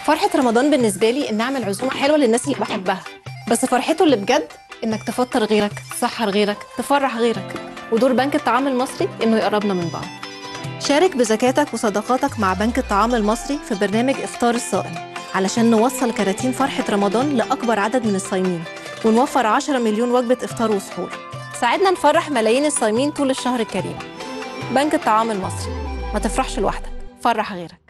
فرحة رمضان بالنسبة لي إن أعمل عزومة حلوة للناس اللي بحبها بس فرحته اللي بجد إنك تفطر غيرك تسحر غيرك تفرح غيرك ودور بنك الطعام المصري إنه يقربنا من بعض شارك بزكاتك وصدقاتك مع بنك الطعام المصري في برنامج إفطار الصائم علشان نوصل كراتين فرحة رمضان لأكبر عدد من الصايمين ونوفر 10 مليون وجبة إفطار وسحور ساعدنا نفرح ملايين الصايمين طول الشهر الكريم بنك الطعام المصري ما تفرحش لوحدك فرح غيرك